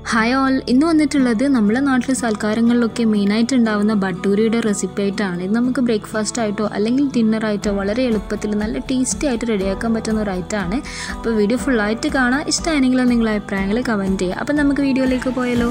hi all ഇന്ന് വന്നിട്ടുള്ളത് നമ്മളെ നാട്ടിലെ സൽക്കാരങ്ങളിലൊക്കെ മെയിനായിട്ട് ഉണ്ടാവുന്ന ബട്ടൂരിയുടെ റെസിപ്പി ആയിട്ടാണ് ഇത് നമുക്ക് ബ്രേക്ക്ഫാസ്റ്റ് ആയിട്ടോ അല്ലെങ്കിൽ ഡിന്നർ ആയിട്ടോ വളരെ എളുപ്പത്തിൽ നല്ല ടേസ്റ്റി ആയിട്ട് റെഡിയാക്കാൻ പറ്റുന്ന ഒരു ഐറ്റമാണ് അപ്പോൾ വീഡിയോ ഫുള്ളായിട്ട് കാണാം ഇഷ്ടമായെങ്കിൽ നിങ്ങളുടെ അഭിപ്രായങ്ങൾ കമൻറ്റ് ചെയ്യുക അപ്പോൾ നമുക്ക് വീഡിയോയിലേക്ക് പോയാലോ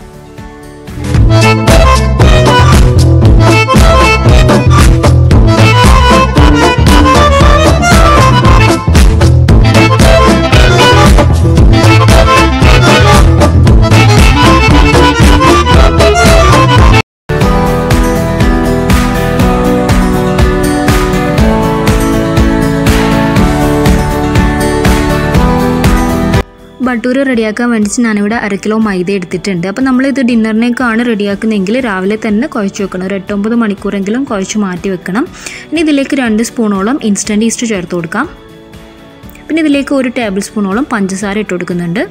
ബട്ടൂര് റെഡിയാക്കാൻ വേണ്ടിയിട്ട് ഞാനിവിടെ അര കിലോ മൈദ എടുത്തിട്ടുണ്ട് അപ്പോൾ നമ്മളിത് ഡിന്നറിനേക്കാണ് റെഡിയാക്കുന്നതെങ്കിൽ രാവിലെ തന്നെ കുഴച്ച് വെക്കണം ഒരു എട്ടൊമ്പത് മണിക്കൂറെങ്കിലും കുഴച്ച് മാറ്റി വെക്കണം ഇനി ഇതിലേക്ക് രണ്ട് സ്പൂണോളം ഇൻസ്റ്റൻറ്റ് ഈസ്റ്റ് ചേർത്ത് കൊടുക്കാം പിന്നെ ഇതിലേക്ക് ഒരു ടേബിൾ സ്പൂണോളം പഞ്ചസാര ഇട്ട് കൊടുക്കുന്നുണ്ട്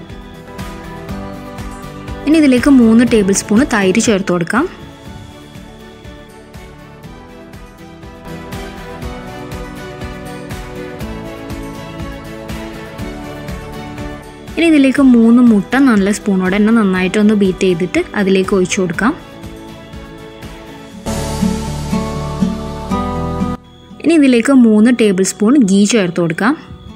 ഇനി ഇതിലേക്ക് മൂന്ന് ടേബിൾ സ്പൂൺ തൈര് ചേർത്ത് കൊടുക്കാം ഇനി ഇതിലേക്ക് മൂന്ന് മുട്ട നല്ല സ്പൂണോടെ തന്നെ നന്നായിട്ടൊന്ന് ബീറ്റ് ചെയ്തിട്ട് അതിലേക്ക് ഒഴിച്ചു കൊടുക്കാം ഇനി ഇതിലേക്ക് മൂന്ന് ടേബിൾ സ്പൂൺ ഗീ ചേർത്ത് കൊടുക്കാം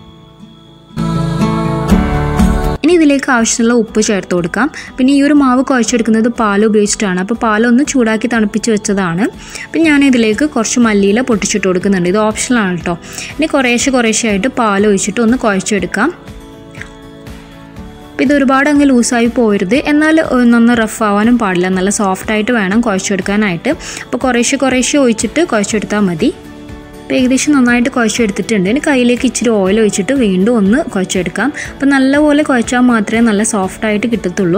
ഇനി ഇതിലേക്ക് ആവശ്യമുള്ള ഉപ്പ് ചേർത്ത് കൊടുക്കാം പിന്നെ ഈ ഒരു മാവ് കുഴച്ചെടുക്കുന്നത് പാൽ ഉപയോഗിച്ചിട്ടാണ് അപ്പോൾ പാലൊന്ന് ചൂടാക്കി തണുപ്പിച്ച് വെച്ചതാണ് അപ്പം ഞാൻ ഇതിലേക്ക് കുറച്ച് മല്ലിയില പൊട്ടിച്ചിട്ട് കൊടുക്കുന്നുണ്ട് ഇത് ഓപ്ഷനാണ് കേട്ടോ ഇനി കുറേശ്ശെ കുറേശ്ശെ ആയിട്ട് പാൽ ഒഴിച്ചിട്ട് ഒന്ന് കുഴച്ചെടുക്കാം അപ്പോൾ ഇത് ഒരുപാട് അങ്ങ് ലൂസായി പോരുത് എന്നാൽ നന്ന റഫ് ആവാനും പാടില്ല നല്ല സോഫ്റ്റായിട്ട് വേണം കുഴച്ചെടുക്കാനായിട്ട് അപ്പോൾ കുറേശ്ശെ കുറേശ്ശെ ഒഴിച്ചിട്ട് കുഴച്ചെടുത്താൽ മതി അപ്പോൾ ഏകദേശം നന്നായിട്ട് കുഴച്ചെടുത്തിട്ടുണ്ട് ഇനി കയ്യിലേക്ക് ഇച്ചിരി ഓയിൽ ഒഴിച്ചിട്ട് വീണ്ടും ഒന്ന് കുഴച്ചെടുക്കാം അപ്പോൾ നല്ലപോലെ കുഴച്ചാൽ മാത്രമേ നല്ല സോഫ്റ്റായിട്ട് കിട്ടത്തുള്ളൂ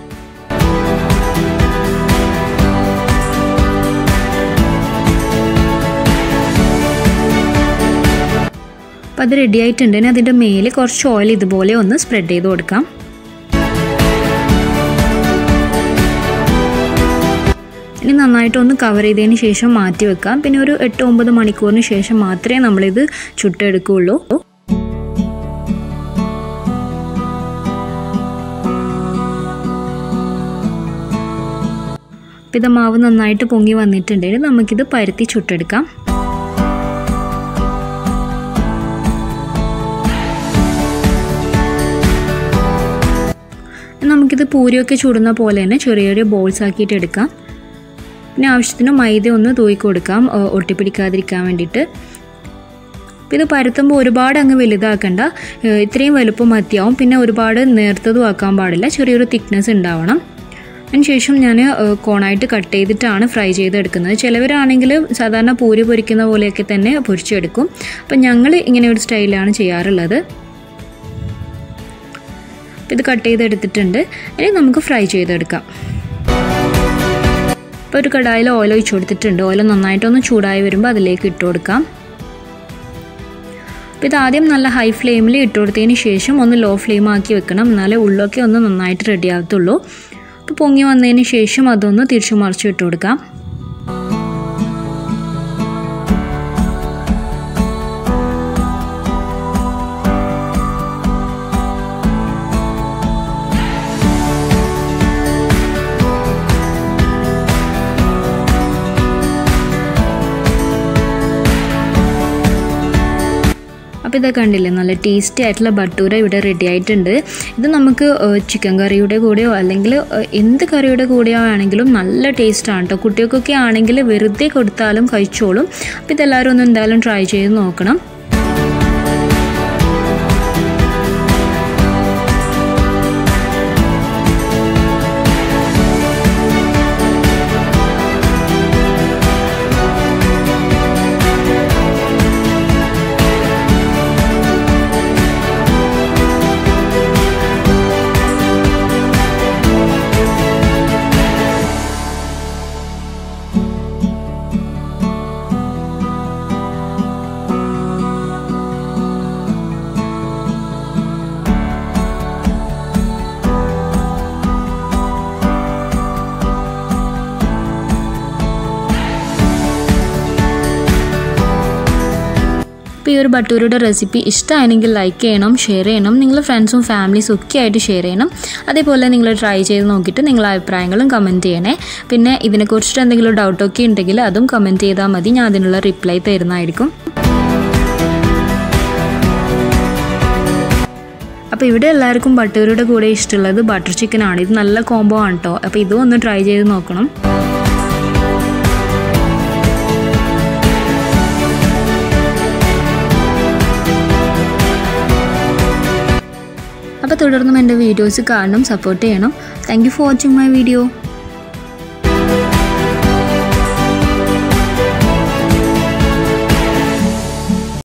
അപ്പോൾ അത് റെഡി ആയിട്ടുണ്ട് ഇനി അതിൻ്റെ മേലെ കുറച്ച് ഓയിൽ ഇതുപോലെ ഒന്ന് സ്പ്രെഡ് ചെയ്ത് കൊടുക്കാം ഇനി നന്നായിട്ടൊന്ന് കവർ ചെയ്തതിന് ശേഷം മാറ്റി വെക്കാം പിന്നെ ഒരു എട്ട് ഒമ്പത് മണിക്കൂറിന് ശേഷം മാത്രമേ നമ്മളിത് ചുട്ടെടുക്കുകയുള്ളൂ അപ്പം ഇത് മാവ് നന്നായിട്ട് പൊങ്ങി വന്നിട്ടുണ്ടെങ്കിൽ നമുക്കിത് പരുത്തി ചുട്ടെടുക്കാം നമുക്കിത് പൂരിയൊക്കെ ചുടുന്ന പോലെ തന്നെ ചെറിയ ചെറിയ ബോൾസ് ആക്കിയിട്ട് എടുക്കാം പിന്നെ ആവശ്യത്തിന് മൈദ ഒന്ന് തൂക്കി കൊടുക്കാം ഒട്ടിപ്പിടിക്കാതിരിക്കാൻ വേണ്ടിയിട്ട് അപ്പോൾ ഇത് പരത്തുമ്പോൾ ഒരുപാട് അങ്ങ് വലുതാക്കണ്ട ഇത്രയും വലുപ്പം മതിയാവും പിന്നെ ഒരുപാട് നേർത്തതും ആക്കാൻ പാടില്ല ചെറിയൊരു തിക്നെസ് ഉണ്ടാവണം അതിനുശേഷം ഞാൻ കോണായിട്ട് കട്ട് ചെയ്തിട്ടാണ് ഫ്രൈ ചെയ്തെടുക്കുന്നത് ചിലവരാണെങ്കിൽ സാധാരണ പൂരി പൊരിക്കുന്ന പോലെയൊക്കെ തന്നെ പൊരിച്ചെടുക്കും അപ്പം ഞങ്ങൾ ഇങ്ങനെ ഒരു സ്റ്റൈലാണ് ചെയ്യാറുള്ളത് ഇത് കട്ട് ചെയ്തെടുത്തിട്ടുണ്ട് ഇനി നമുക്ക് ഫ്രൈ ചെയ്തെടുക്കാം ഇപ്പോൾ ഒരു കടായിൽ ഓയിൽ ഒഴിച്ചു കൊടുത്തിട്ടുണ്ട് ഓയിൽ നന്നായിട്ടൊന്ന് ചൂടായി വരുമ്പോൾ അതിലേക്ക് ഇട്ട് കൊടുക്കാം അപ്പോൾ ഇത് ആദ്യം നല്ല ഹൈ ഫ്ലെയിമിൽ ഇട്ട് കൊടുത്തതിന് ശേഷം ഒന്ന് ലോ ഫ്ലെയിം ആക്കി വെക്കണം എന്നാലേ ഉള്ളൊക്കെ ഒന്ന് നന്നായിട്ട് റെഡി ആകത്തുള്ളൂ അപ്പോൾ പൊങ്ങി വന്നതിന് ശേഷം അതൊന്ന് തിരിച്ചു മറിച്ച് ഇട്ട് കൊടുക്കാം അപ്പോൾ ഇതൊക്കെ കണ്ടില്ലേ നല്ല ടേസ്റ്റി ആയിട്ടുള്ള ബട്ടൂര ഇവിടെ റെഡി ആയിട്ടുണ്ട് ഇത് നമുക്ക് ചിക്കൻ കറിയുടെ കൂടെയോ അല്ലെങ്കിൽ എന്ത് കറിയുടെ കൂടെയോ ആണെങ്കിലും നല്ല ടേസ്റ്റാണ് കേട്ടോ കുട്ടികൾക്കൊക്കെ ആണെങ്കിൽ വെറുതെ കൊടുത്താലും കഴിച്ചോളും അപ്പോൾ ഇതെല്ലാവരും ഒന്ന് എന്തായാലും ട്രൈ ചെയ്ത് നോക്കണം ഒരു ബട്ടൂരയുടെ റെസിപ്പി ഇഷ്ടമായെങ്കിൽ ലൈക്ക് ചെയ്യണം ഷെയർ ചെയ്യണം നിങ്ങൾ ഫ്രണ്ട്സും ഫാമിലീസും ഒക്കെ ആയിട്ട് ഷെയർ ചെയ്യണം അതേപോലെ നിങ്ങൾ ട്രൈ ചെയ്ത് നോക്കിയിട്ട് നിങ്ങളുടെ അഭിപ്രായങ്ങളും കമൻറ്റ് ചെയ്യണേ പിന്നെ ഇതിനെക്കുറിച്ചിട്ട് എന്തെങ്കിലും ഡൗട്ടൊക്കെ ഉണ്ടെങ്കിൽ അതും കമൻറ്റ് ചെയ്താൽ മതി ഞാൻ അതിനുള്ള റിപ്ലൈ തരുന്നതായിരിക്കും അപ്പോൾ ഇവിടെ എല്ലാവർക്കും ബട്ടൂരിയുടെ കൂടെ ഇഷ്ടമുള്ളത് ബട്ടർ ചിക്കൻ ആണ് ഇത് നല്ല കോംബോ ആണ് കേട്ടോ അപ്പോൾ ഇതും ഒന്ന് ട്രൈ ചെയ്ത് നോക്കണം അപ്പോൾ തുടർന്നും എൻ്റെ വീഡിയോസ് കാണണം സപ്പോർട്ട് ചെയ്യണം thank you for watching my video